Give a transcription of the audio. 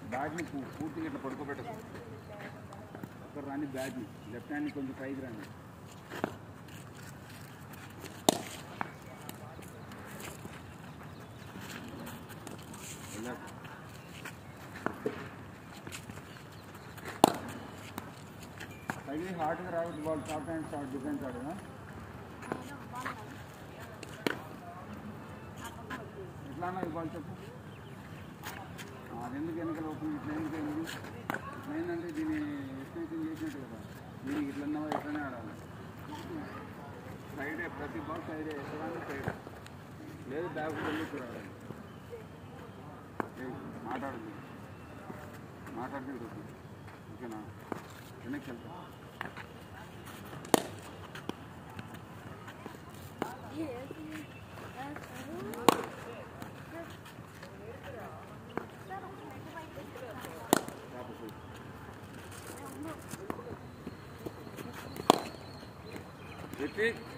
బ్యాగ్ని పూ- పూర్తిగా ఇట్లా పడుకోబెట్టదు అక్కడ రాని బ్యాగ్ని లెఫ్ట్ హ్యాండ్ని కొంచెం పైకి రాని వెళ్ళాక. పైకి హార్డ్గా రావద్దు ball short hand short defence ఆడదా ఎట్లా అన్నా ఈ బాల్ చెప్పు ఆ, అది ఎందుకు వెనకాల ఓపెన్ ఇట్లా ఎందుకు అయింది ఇట్లా ఏంటంటే దీన్ని ఎస్టిమేషన్ చేసినట్టు కదా దీనికి ఇట్లా ఉన్నావా ఎట్లనే ఆడాలి సైడే ప్రతి బాల్ సైడే ఎక్కడానికి సైడే లేదు బ్యాగ్ వెళ్ళి రావాలి ఏయ్, మాట్లాడదు మాట్లాడితే ఉంటుంది ఓకేనా వెనక్కి వెళ్తా కాకపోతే రిత్విక్